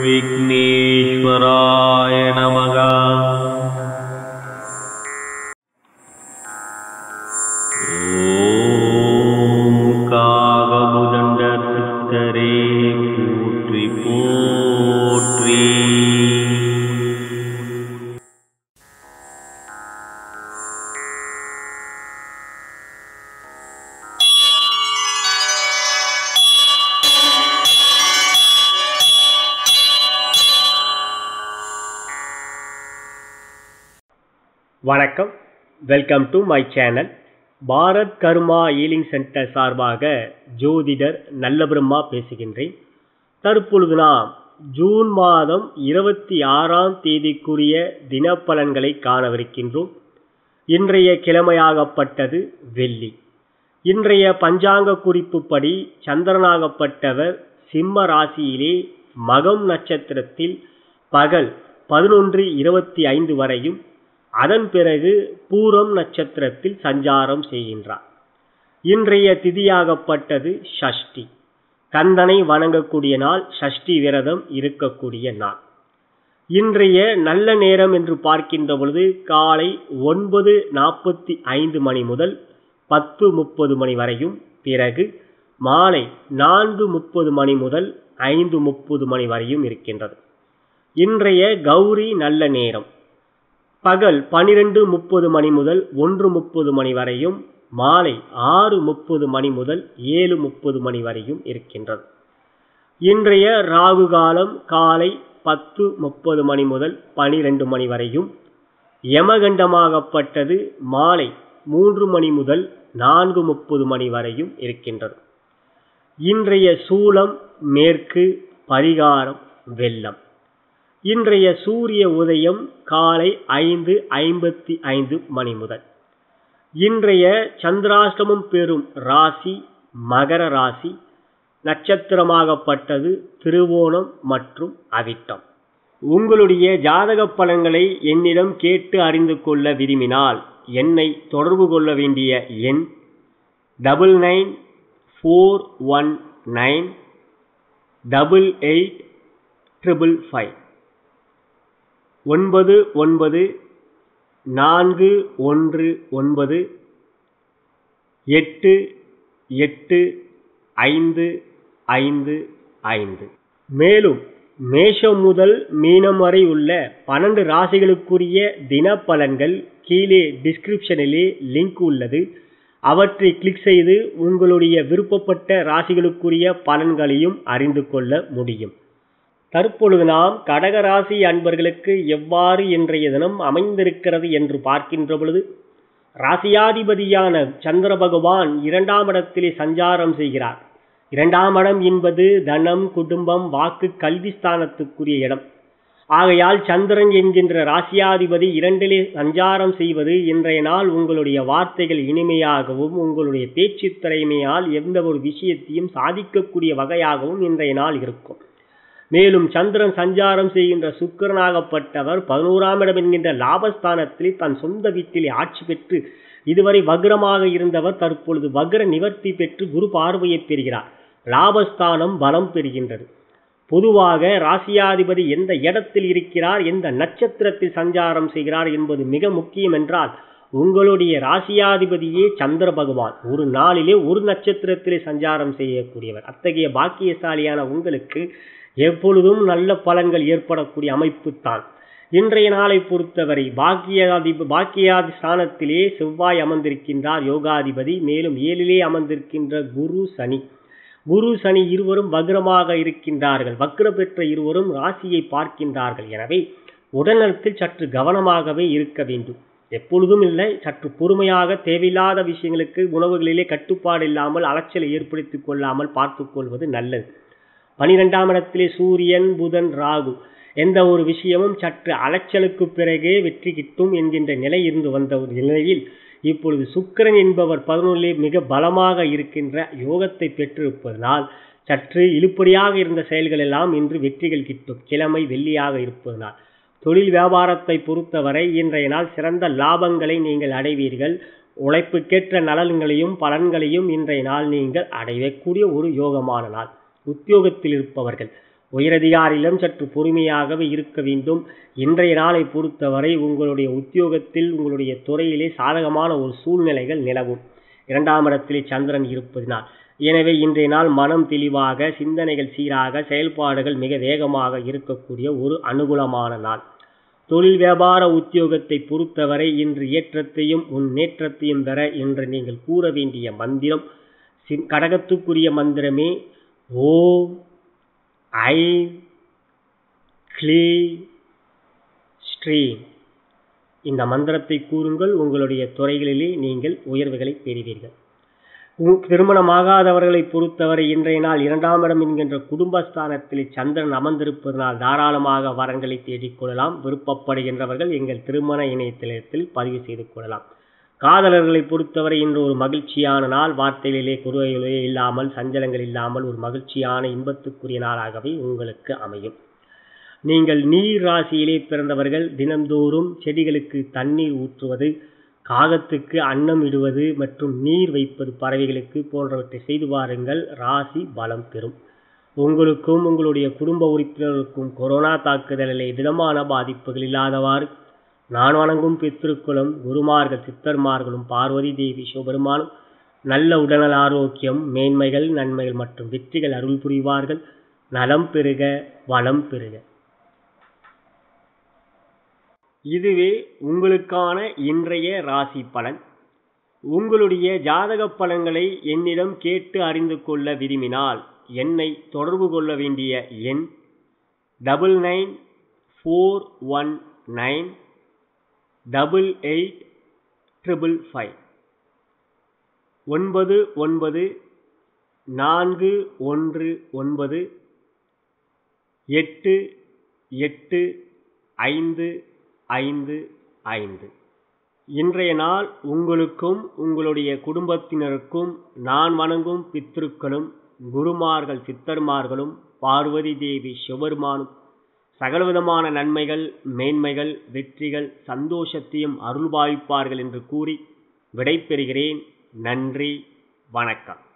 विघ्नेश्वराय नमः ॐ कावमुदण्डसिद्धरे पोट्रि पोट्रि வணக்கம் welcome to my channel Bharat karma healing centre சார்பாக ஜோதிடர் நல்லபிரம்மா பேசுகின்றேன் தற்பொழுது நாம் ஜூன் மாதம் இருபத்தி ஆறாம் தேதிக்குரிய தினப்பலன்களை காணவிருக்கின்றோம் இன்றைய கிழமையாகப்பட்டது வெள்ளி இன்றைய பஞ்சாங்க குறிப்புப்படி சந்திரனாகப்பட்டவர் சிம்ம ராசியிலே மகம் நட்சத்திரத்தில் பகல் பதினொன்று இருபத்தி ஐந்து வரையும் அதன் பிறகு பூரம் நட்சத்திரத்தில் சஞ்சாரம் செய்கின்றார் இன்றைய திதியாகப்பட்டது ஷஷ்டி கந்தனை வணங்கக்கூடிய நாள் ஷஷ்டி விரதம் இருக்கக்கூடிய நாள் இன்றைய நல்ல நேரம் என்று பார்க்கின்ற பொழுது காலை ஒன்பது நாற்பத்தி ஐந்து மணி முதல் பத்து முப்பது மணி வரையும் பிறகு மாலை நான்கு முப்பது மணி முதல் ஐந்து முப்பது மணி வரையும் இருக்கின்றது இன்றைய கௌரி நல்ல நேரம் பகல் பனிரெண்டு முப்பது மணி முதல் ஒன்று முப்பது மணி வரையும் மாலை ஆறு முப்பது மணி முதல் ஏழு முப்பது மணி வரையும் இருக்கின்றது இன்றைய ராகு காலம் காலை பத்து முப்பது மணி முதல் பனிரெண்டு மணி வரையும் யமகண்டமாகப்பட்டது மாலை மூன்று மணி முதல் நான்கு முப்பது மணி வரையும் இருக்கின்றது இன்றைய சூலம் மேற்கு பரிகாரம் வெள்ளம் இன்றைய சூரிய உதயம் காலை ஐந்து ஐம்பத்தி ஐந்து மணி முதல் இன்றைய சந்திராஷ்டமம் பெறும் ராசி மகர ராசி நட்சத்திரமாகப்பட்டது திருவோணம் மற்றும் அவிட்டம் உங்களுடைய ஜாதக பலன்களை என்னிடம் கேட்டு அறிந்து கொள்ள விரும்பினால் என்னை தொடர்பு கொள்ள வேண்டிய எண் double nine four one nine double eight triple five ஒன்பது ஒன்பது நான்கு ஒன்று ஒன்பது எட்டு எட்டு ஐந்து ஐந்து ஐந்து மேலும் மேஷம் முதல் மீனம் வரை உள்ள பன்னெண்டு ராசிகளுக்குரிய தினப்பலன்கள் கீழே டிஸ்கிரிப்ஷனிலே லிங்க் உள்ளது அவற்றை கிளிக் செய்து உங்களுடைய விருப்பப்பட்ட ராசிகளுக்குரிய பலன்களையும் அறிந்து கொள்ள முடியும் தற்பொழுது நாம் கடகராசி அன்பர்களுக்கு எவ்வாறு இன்றைய தினம் அமைந்திருக்கிறது என்று பார்க்கின்ற பொழுது ராசியாதிபதியான சந்திர பகவான் இரண்டாம் இடத்திலே சஞ்சாரம் செய்கிறார் இரண்டாம் இடம் என்பது தனம் குடும்பம் வாக்கு கல்வி ஸ்தானத்துக்குரிய இடம் ஆகையால் சந்திரன் என்கின்ற ராசியாதிபதி இரண்டிலே சஞ்சாரம் செய்வது இன்றைய நாள் உங்களுடைய வார்த்தைகள் இனிமையாகவும் உங்களுடைய பேச்சு திறமையால் எந்த ஒரு விஷயத்தையும் சாதிக்கக்கூடிய வகையாகவும் இன்றைய நாள் இருக்கும் மேலும் சந்திரன் சஞ்சாரம் செய்கின்ற சுக்கரனாகப்பட்டவர் பதினோராம் இடம் என்கின்ற லாபஸ்தானத்திலே தன் சொந்த வீட்டிலே ஆட்சி பெற்று இதுவரை வக்ரமாக இருந்தவர் தற்பொழுது வக்ர நிவர்த்தி பெற்று குரு பார்வையை பெறுகிறார் லாபஸ்தானம் பலம் பெறுகின்றது பொதுவாக ராசியாதிபதி எந்த இடத்தில் இருக்கிறார் எந்த நட்சத்திரத்தில் சஞ்சாரம் செய்கிறார் என்பது மிக முக்கியம் என்றால் உங்களுடைய ராசியாதிபதியே சந்திர பகவான் ஒரு நாளிலே ஒரு நட்சத்திரத்திலே சஞ்சாரம் செய்யக்கூடியவர் அத்தகைய பாக்கியசாலியான உங்களுக்கு எப்பொழுதும் நல்ல பலன்கள் ஏற்படக்கூடிய அமைப்பு தான் இன்றைய நாளை பொறுத்தவரை பாக்கியாதி பாக்கியாதி ஸ்தானத்திலே செவ்வாய் அமர்ந்திருக்கின்றார் யோகாதிபதி மேலும் ஏழிலே அமர்ந்திருக்கின்ற குரு சனி குரு சனி இருவரும் வக்ரமாக இருக்கின்றார்கள் வக்ர பெற்ற இருவரும் ராசியை பார்க்கின்றார்கள் எனவே உடல்நலத்தில் சற்று கவனமாகவே இருக்க வேண்டும் எப்பொழுதும் இல்லை சற்று பொறுமையாக தேவையில்லாத விஷயங்களுக்கு உணவுகளிலே கட்டுப்பாடு இல்லாமல் அலைச்சலை ஏற்படுத்திக் கொள்ளாமல் பார்த்துக் கொள்வது நல்லது பனிரெண்டாம் இடத்திலே சூரியன் புதன் ராகு எந்த ஒரு விஷயமும் சற்று அலைச்சலுக்கு பிறகே வெற்றி கிட்டும் என்கின்ற நிலை இருந்து வந்த ஒரு நிலையில் இப்பொழுது சுக்கிரன் என்பவர் பதினொன்றிலே மிக பலமாக இருக்கின்ற யோகத்தை பெற்றிருப்பதனால் சற்று இழுப்படியாக இருந்த செயல்கள் எல்லாம் இன்று வெற்றிகள் கிட்டும் கிழமை வெள்ளியாக இருப்பதனால் தொழில் வியாபாரத்தை பொறுத்தவரை இன்றைய நாள் சிறந்த லாபங்களை நீங்கள் அடைவீர்கள் உழைப்புக்கேற்ற நலன்களையும் பலன்களையும் இன்றைய நாள் நீங்கள் அடையக்கூடிய ஒரு யோகமான நாள் உத்தியோகத்தில் இருப்பவர்கள் உயரதிகாரியிடம் சற்று பொறுமையாகவே இருக்க வேண்டும் இன்றைய நாளை பொறுத்தவரை உங்களுடைய உத்தியோகத்தில் உங்களுடைய துறையிலே சாதகமான ஒரு சூழ்நிலைகள் நிலவும் இரண்டாம் இடத்திலே சந்திரன் இருப்பதினால் எனவே இன்றைய நாள் மனம் தெளிவாக சிந்தனைகள் சீராக செயல்பாடுகள் மிக வேகமாக இருக்கக்கூடிய ஒரு அனுகூலமான நாள் தொழில் வியாபார உத்தியோகத்தை பொறுத்தவரை இன்று ஏற்றத்தையும் முன்னேற்றத்தையும் பெற இன்று நீங்கள் கூற வேண்டிய மந்திரம் சி- கடகத்துக்குரிய மந்திரமே ஓம் ஐ க்ளீ ஸ்ரீம் இந்த மந்திரத்தை கூறுங்கள் உங்களுடைய துறைகளிலே நீங்கள் உயர்வுகளை பெறுவீர்கள் உ- திருமணமாகாதவர்களை பொறுத்தவரை இன்றைய நாள் இரண்டாம் இடம் என்கின்ற குடும்பஸ்தானத்தில் சந்திரன் அமர்ந்திருப்பதனால் தாராளமாக வரன்களை தேடிக்கொள்ளலாம் விருப்பப்படுகின்றவர்கள் எங்கள் திருமண இணையதளத்தில் பதிவு செய்து கொள்ளலாம் காதலர்களை பொறுத்தவரை இன்று ஒரு மகிழ்ச்சியான நாள் வார்த்தைகளிலே குறைகளே இல்லாமல் சஞ்சலங்கள் இல்லாமல் ஒரு மகிழ்ச்சியான இன்பத்துக்குரிய நாளாகவே உங்களுக்கு அமையும் நீங்கள் நீர் ராசியிலே பிறந்தவர்கள் தினந்தோறும் செடிகளுக்கு தண்ணீர் ஊற்றுவது காகத்துக்கு அன்னம் இடுவது மற்றும் நீர் வைப்பது பறவைகளுக்கு போன்றவற்றை செய்து வாருங்கள் ராசி பலம் பெறும் உங்களுக்கும் உங்களுடைய குடும்ப உறுப்பினர்களுக்கும் கொரோனா தாக்குதலிலே திடமான பாதிப்புகள் இல்லாதவாறு நான் வணங்கும் பித்திருக்குளம் குருமார்கள் சித்தர்மார்களும் பார்வதி தேவி சிவபெருமானும் நல்ல உடல் ஆரோக்கியம் மேன்மைகள் நன்மைகள் மற்றும் வெற்றிகள் அருள் புரிவார்கள் நலம் பெறுக வளம் பெறுக இதுவே உங்களுக்கான இன்றைய ராசி பலன் உங்களுடைய ஜாதக பலன்களை என்னிடம் கேட்டு அறிந்து கொள்ள விரும்பினால் என்னை தொடர்பு கொள்ள வேண்டிய எண் double nine four one nine double eight triple five ஒன்பது ஒன்பது நான்கு ஒன்று ஒன்பது எட்டு எட்டு ஐந்து ஐந்து ஐந்து இன்றைய நாள் உங்களுக்கும் உங்களுடைய குடும்பத்தினருக்கும் நான் வணங்கும் பித்திருக்களும் குருமார்கள் சித்தர்மார்களும் பார்வதி தேவி சிவபெருமானும் சகலவிதமான நன்மைகள் மேன்மைகள் வெற்றிகள் சந்தோஷத்தையும் அருள்பாவிப்பார்கள் என்று கூறி விடைபெறுகிறேன் நன்றி வணக்கம்